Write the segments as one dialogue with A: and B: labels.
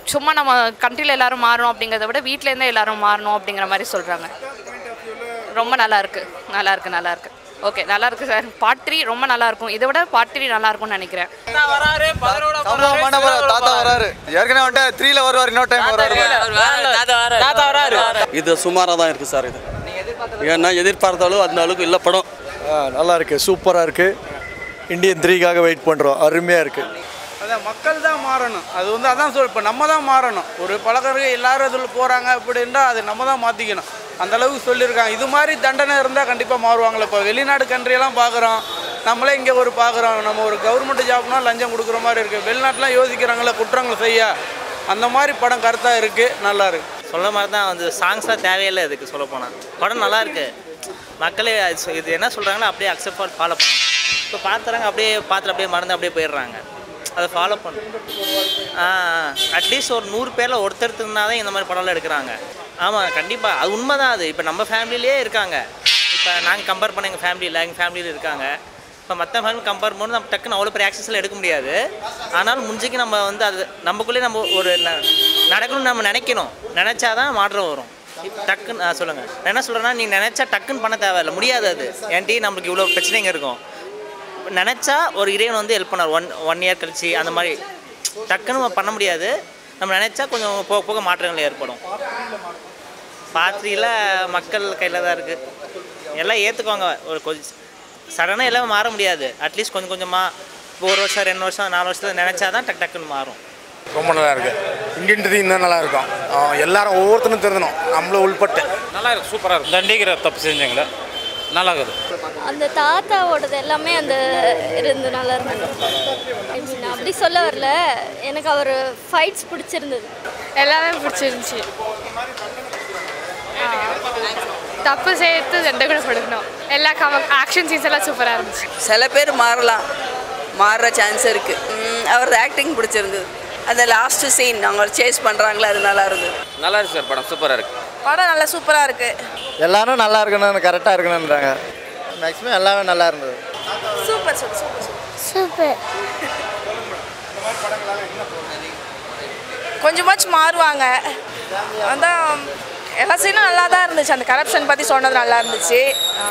A: சும்மா நம்ம கண்ட்ரியில் எல்லாரும் மாறணும் அப்படிங்கிறத விட வீட்டிலேருந்தே எல்லாரும் மாறணும் அப்படிங்கிற மாதிரி சொல்கிறாங்க ரொம்ப நல்லா இருக்கு நல்லா இருக்கு நல்லா இருக்கு ஓகே நல்லா இருக்கு சார் பார்ட் த்ரீ ரொம்ப நல்லா இருக்கும் இதை விட பார்ட் த்ரீ நல்லா இருக்கும்னு நினைக்கிறேன்
B: சம்பவம் பண்ண போற தாத்தா வராரு ஏற்கனவே வந்துட்டு த்ரீல வருவார் இன்னொரு டைம் வருவாரு
C: இது சுமாராக தான் இருக்குது சார் இது ஏன்னா எதிர்பார்த்தாலும் அந்த அளவுக்கு இல்லை படம்
B: நல்லா இருக்கு சூப்பரா இருக்கு இந்தியன் த்ரீக்காக வெயிட் பண்றோம் அருமையா இருக்கு
D: அதான் மக்கள் தான் மாறணும் அது வந்து அதான் சொல் இப்போ நம்ம தான் மாறணும் ஒரு பழக்கர்கள் எல்லாரும் இதில் போகிறாங்க அப்படின்னா அது நம்ம தான் மாற்றிக்கணும் அந்த அளவுக்கு சொல்லியிருக்காங்க இது மாதிரி தண்டனை இருந்தால் கண்டிப்பாக மாறுவாங்களே இப்போ வெளிநாடு கண்ட்ரியெல்லாம் பார்க்குறோம் நம்மளே இங்கே ஒரு பார்க்குறோம் நம்ம ஒரு கவர்மெண்ட் ஜாப்னா லஞ்சம் கொடுக்குற மாதிரி இருக்குது வெளிநாட்டுலாம் யோசிக்கிறாங்களே குற்றங்கள் செய்ய அந்த மாதிரி படம் கருத்தாக இருக்குது நல்லா இருக்கு
E: சொல்ல மாதிரி தான் வந்து சாங்ஸ்லாம் தேவையில்லை இதுக்கு சொல்ல போனால் படம் நல்லா இருக்கு மக்களே அது சொ- இது என்ன சொல்கிறாங்களோ அப்படியே அக்செப்ட் பண்ணி ஃபாலோ பண்ணணும் இப்போ பார்த்துறாங்க அப்படியே பார்த்துட்டு அப்படியே மறந்து அப்படியே போயிடுறாங்க அதை ஃபாலோ பண்ணணும் அட்லீஸ்ட் ஒரு நூறு பேரில் ஒருத்தர் இருந்தால் தான் இந்த மாதிரி படம்லாம் எடுக்கிறாங்க ஆமாம் கண்டிப்பாக அது உண்மை தான் அது இப்போ நம்ம ஃபேமிலியிலே இருக்காங்க இப்போ நாங்கள் கம்பேர் பண்ண எங்கள் ஃபேமிலியில் எங்கள் ஃபேமிலியில் இருக்காங்க இப்போ மற்ற ஃபேமிலி கம்பேர் பண்ணும்போது நம்ம டக்குன்னு அவ்வளோ பெரிய ஆக்சஸ்லாம் எடுக்க முடியாது ஆனாலும் முடிஞ்சுக்கு நம்ம வந்து அது நமக்குள்ளே நம்ம ஒரு ந- நடக்கணும்னு நம்ம நினைக்கணும் நினச்சாதான் மாற்றம் வரும் டக்குன்னு ஆ, சொல்லுங்க நான் என்ன சொல்கிறேன்னா நீ நினச்சா டக்குன்னு பண்ண தேவையில்லை முடியாது அது ஏன்டி நம்மளுக்கு இவ்வளோ பிரச்சனைங்க இருக்கும் நினச்சா ஒரு இறைவன் வந்து ஹெல்ப் பண்ணார் ஒன் ஒன் இயர் கழிச்சு அந்த மாதிரி டக்குன்னு நம்ம பண்ண முடியாது நம்ம நினச்சா கொஞ்சம் போக போக மாற்றங்கள் ஏற்படும் பாத்திரியில் மக்கள் கையில் தான் இருக்குது எல்லாம் ஏற்றுக்குவாங்க ஒரு கொஞ்சம் சடனாக எல்லாமே மாற முடியாது அட்லீஸ்ட் கொஞ்சம் கொஞ்சமாக ஒரு வருஷம் ரெண்டு வருஷம் நாலு வருஷத்தில் நினச்சா தான் டக்கு டக்குன்னு மாறும்
F: ரொம்ப நல்லா இருக்கு இந்தியன் த்ரீ தான் நல்லா இருக்கும் ஆ, எல்லாரும் ஒவ்வொருத்தரும் திருந்தணும் நம்மளும் உள்பட்டு
G: நல்லா இருக்கு சூப்பராக இருக்கு தண்டிக்கிற தப்பு செஞ்சவங்கள நல்லா இருக்குது
H: அந்த தாத்தாவோடது எல்லாமே அந்த இருந்து நல்லா இருந்தது I mean, அப்படி சொல்ல வரல எனக்கு அவர் ஃபைட்ஸ் பிடிச்சிருந்தது
A: எல்லாமே பிடிச்சிருந்துச்சி தப்பு சேர்த்து தண்டை கூட கொடுக்கணும் எல்லா கம ஆக்ஷன் சீன்ஸ் எல்லாம் சூப்பராக இருந்துச்சு
I: சில பேர் மாறலாம் மாறுற சான்ஸ் இருக்குது அவரது ஆக்டிங் பிடிச்சிருந்தது அந்த லாஸ்ட் சீன் அவங்க சேஸ் பண்ணுறாங்களே அது நல்லா இருந்தது
G: நல்லா இருக்கு சார் படம் சூப்பராக இருக்கு
I: படம் நல்லா சூப்பராக இருக்குது
B: எல்லாரும் நல்லா இருக்கணும் கரெக்டா இருக்கணும்ன்றாங்க மேக்ஸிமம் எல்லாமே நல்லா இருந்தது
I: சூப்பர் சூப்பர் சூப்பர்
H: சூப்பர்
I: கொஞ்சமாச்சும் மாறுவாங்க அதான் எல்லா சீனும் நல்லா தான் இருந்துச்சு அந்த கரப்ஷன் பற்றி சொன்னது நல்லா இருந்துச்சு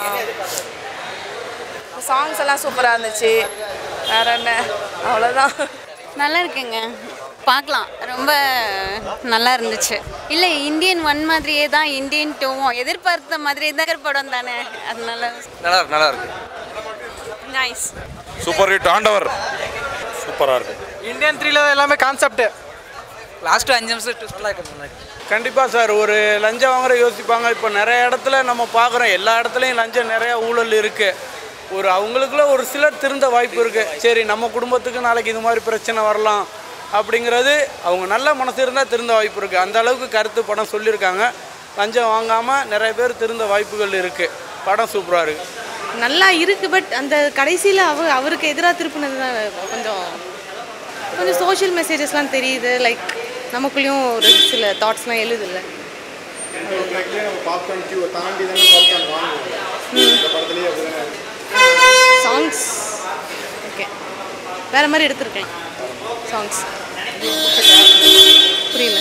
I: சாங்ஸ் எல்லாம் சூப்பராக இருந்துச்சு வேற என்ன அவ்வளோதான்
J: நல்லா இருக்குங்க பார்க்கலாம் ரொம்ப நல்லா இருந்துச்சு இல்லை இந்தியன் ஒன் மாதிரியே தான் இந்தியன் டூவும் எதிர்பார்த்த மாதிரியே தான் இருக்கிற படம் தானே அதனால
G: நல்லா இருக்கு நல்லா இருக்கு
J: நைஸ்
G: சூப்பர் ஹிட் ஆண்டவர் சூப்பராக இருக்கு
D: இந்தியன் த்ரீல எல்லாமே கான்செப்ட்
E: லாஸ்ட்டு அஞ்சு நிமிஷம் நல்லா இருக்கு
D: கண்டிப்பாக சார் ஒரு லஞ்சம் வாங்குற யோசிப்பாங்க இப்போ நிறைய இடத்துல நம்ம பார்க்குறோம் எல்லா இடத்துலையும் லஞ்சம் நிறைய ஊழல் இருக்குது ஒரு அவங்களுக்குள்ள ஒரு சிலர் திருந்த வாய்ப்பு இருக்குது சரி நம்ம குடும்பத்துக்கு நாளைக்கு இது மாதிரி பிரச்சனை வரலாம் அப்படிங்கிறது அவங்க நல்ல மனசு இருந்தால் திருந்த வாய்ப்பு இருக்குது அந்த அளவுக்கு கருத்து படம் சொல்லியிருக்காங்க லஞ்சம் வாங்காமல் நிறைய பேர் திருந்த வாய்ப்புகள் இருக்குது படம் சூப்பராக இருக்குது
A: நல்லா இருக்கு பட் அந்த கடைசியில் அவ அவருக்கு எதிராக திருப்பினது தான் கொஞ்சம் கொஞ்சம் சோஷியல் மெசேஜஸ்லாம் தெரியுது லைக் நமக்குள்ளேயும் ஒரு சில தாட்ஸ்லாம் எழுதுல்ல சாங்ஸ் ஓகே வேறு மாதிரி எடுத்துருக்கலாம் சாங்ஸ் புரியல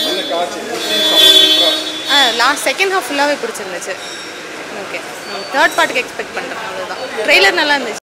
A: ஆ லாஸ்ட் செகண்ட் ஹாஃப் ஃபுல்லாகவே பிடிச்சிருந்துச்சு ஓகே தேர்ட் பார்ட்டுக்கு எக்ஸ்பெக்ட் பண்ணுறேன் அவ்வளோதான் ட்ரெய்லர் நல்லா இருந்துச்சு